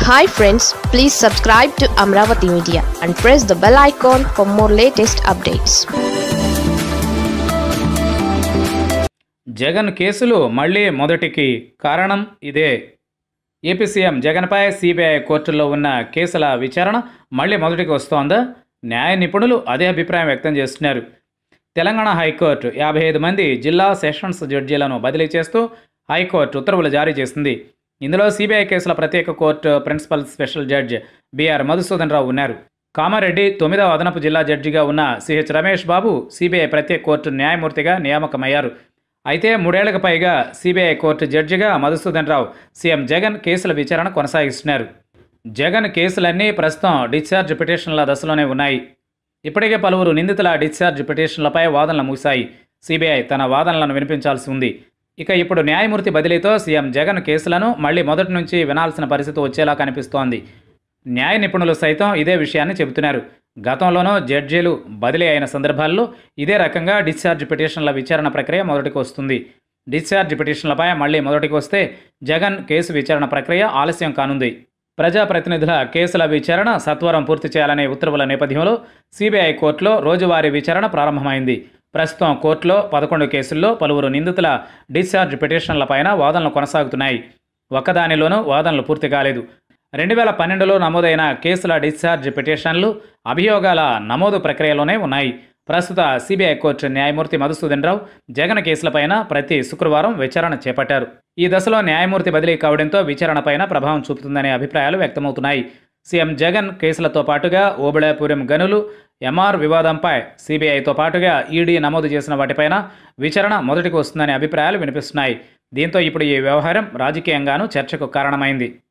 hi friends please subscribe to Amaravati media and press the bell icon for more latest updates Jagan కేసులు మళ్ళీ మొదటికి కారణం ఇదే ఏపీ సీఎం జగన్పై సిబిఐ కోర్టుల్లో ఉన్న కేసుల విచారణ మళ్ళీ మొదటికి వస్తోందా న్యాయ నిపుణులు అదే అభిప్రాయం వ్యక్తం చేస్తున్నారు తెలంగాణ హైకోర్టు యాభై ఐదు మంది జిల్లా సెషన్స్ జడ్జీలను బదిలీ చేస్తూ హైకోర్టు ఉత్తర్వులు జారీ చేసింది ఇందులో సిబిఐ కేసుల ప్రత్యేక court principal special judge BR Madhusudan Rao ఉన్నారు కామారెడ్డి తొమ్మిదవ అదనపు జిల్లా జడ్జిగా ఉన్న సిహెచ్ రమేష్ బాబు సిబిఐ ప్రత్యేక కోర్టు న్యాయమూర్తిగా నియామకమయ్యారు అయితే మూడేళ్లకు పైగా సిబిఐ కోర్టు జడ్జిగా మధుసూదన్ రావు సీఎం జగన్ కేసుల విచారణ కొనసాగిస్తున్నారు జగన్ కేసులన్నీ ప్రస్తుతం డిశ్చార్జ్ పిటిషన్ల దశలోనే ఉన్నాయి ఇప్పటికే పలువురు నిందితుల డిశ్చార్జ్ పిటిషన్లపై వాదనలు ముగిశాయి సిబిఐ తన వాదనలను వినిపించాల్సి ఉంది ఇక ఇప్పుడు న్యాయమూర్తి బదిలీతో సీఎం జగన్ కేసులను మళ్ళీ మొదటి నుంచి వినాల్సిన పరిస్థితి వచ్చేలా కనిపిస్తోంది న్యాయ నిపుణులు సైతం ఇదే విషయాన్ని చెబుతున్నారు గతంలోనూ జడ్జీలు బదిలీ అయిన సందర్భాల్లో ఇదే రకంగా డిశ్చార్జ్ పిటిషన్ల విచారణ ప్రక్రియ మొదటికి వస్తుంది డిశ్చార్జ్ పిటిషన్లపై మళ్ళీ మొదటికి వస్తే జగన్ కేసు విచారణ ప్రక్రియ ఆలస్యం కానుంది ప్రజాప్రతినిధుల కేసుల విచారణ సత్వరం పూర్తి చేయాలనే ఉత్తర్వుల నేపథ్యంలో సిబిఐ కోర్టులో రోజువారీ విచారణ ప్రారంభమైంది ప్రస్తుతం కోర్టులో పదకొండు కేసుల్లో పలువురు నిందితుల డిశ్చార్జ్ పిటిషన్లపైన వాదనలు కొనసాగుతున్నాయి ఒక్కదానిలోనూ వాదనలు పూర్తి కాలేదు రెండు వేల పన్నెండులో నమోదైన కేసుల డిశ్చార్జ్ పిటిషన్లు అభియోగాల నమోదు ప్రక్రియలోనే ఉన్నాయి ప్రస్తుత సిబిఐ కోర్టు న్యాయమూర్తి మధుసూదన్ రావు జగన్ కేసులపైన ప్రతి శుక్రవారం విచారణ చేపట్టారు ఈ దశలో న్యాయమూర్తి బదిలీ కావడంతో విచారణపైన ప్రభావం చూపుతుందనే అభిప్రాయాలు వ్యక్తమవుతున్నాయి సీఎం జగన్ కేసులతో పాటుగా ఓబుళాపురం గనులు ఎంఆర్ వివాదంపై సిబిఐతో పాటుగా ఈడీ నమోదు చేసిన వాటిపైన విచారణ మొదటికి వస్తుందనే అభిప్రాయాలు వినిపిస్తున్నాయి దీంతో ఇప్పుడు ఈ వ్యవహారం రాజకీయంగానూ చర్చకు కారణమైంది